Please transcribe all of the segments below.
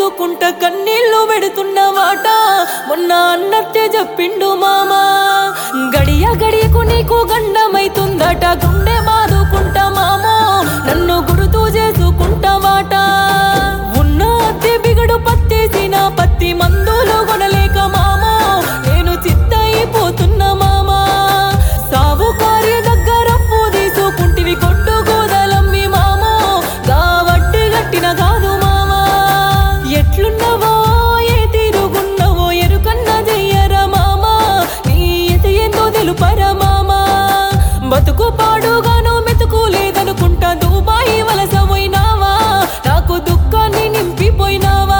ఏడ్చుకుంట కన్నీళ్లు పెడుతున్న మాట మొన్న అన్నట్టే చెప్పిండు మామా గడియ గడియకు నీకు గండమైతుందట గుండె బాదుకుంటా మామో నన్ను గుర్తు చేసుకుంటావాట ఉన్న అద్దె బిగడు పత్తేసిన పత్తి మందులు కొనలేక మామో నేను చిత్తయిపోతున్నా మామా సావు కార్య దగ్గర అప్పు తీసుకుంటివి కొట్టు గోదలమ్మి మామో గా వడ్డీ గట్టిన కాదు మామా ఎట్లున్నవో ఏ తీరుగున్నవో ఎరుకన్న చెయ్యరా మామా నీ ఎత ఏందో తెలుపరా మామా బతుకు పాడుగాను మెతుకు లేదనుకుంటా దుబాయి వలస పోయినావా నాకు దుఃఖాన్ని నింపిపోయినావా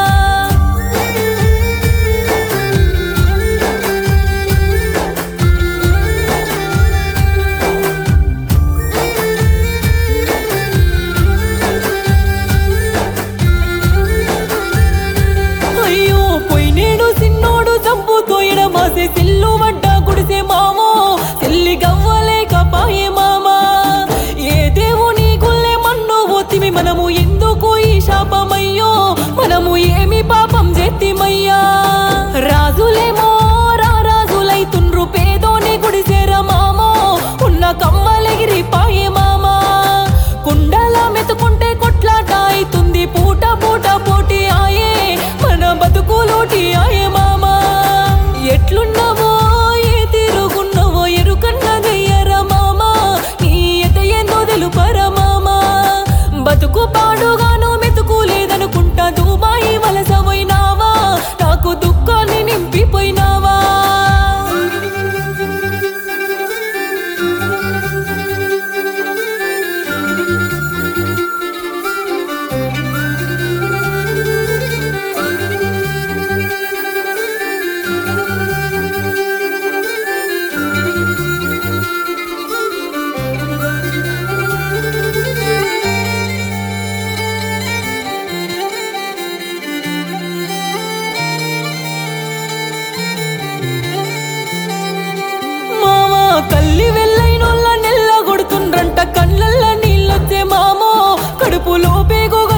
అయ్యో పోయినేడు సిన్నోడు చంపుతో ఎడమాసే సిల్లు వడ్డ గుడిసే మామో సిల్లి గవ్వలేక పాయే మామా ఏ దేవుని గుల్లే మన్ను పోతిమి మనము ఎందుకు ఈ శాపమయ్యో మనము ఏమి పాపం చేతిమయ్యా రాజులేమో రా రాజులైతుండ్రు పేదోని గుడిసేరా మామో ఉన్న కమ్మలెగిరి పాయే మామా కుండల మెతుకుంటే కొట్లాట అయితుంది పూట పూట పోటీ ఆయే మన బతుకులోటి ఆయే మామా ఎట్లున్నావో ఏ తిరుగున్నావో ఎరుకన్న దయ్యరా మామా నీ ఎత ఏందో తెలుపరా మామా బతుకు పాడుగాను మెతుకు లేదనుకుంటా దుబాయి వలస పోయినావా నాకు దుఃఖాన్ని నింపిపోయినావా మామా కల్లి వెళ్ళైనోళ్ళ నెల్ల కొడుతుండ్రంట కళ్ళల్ల నీళ్ళొచ్చే మామో కడుపులో పేగు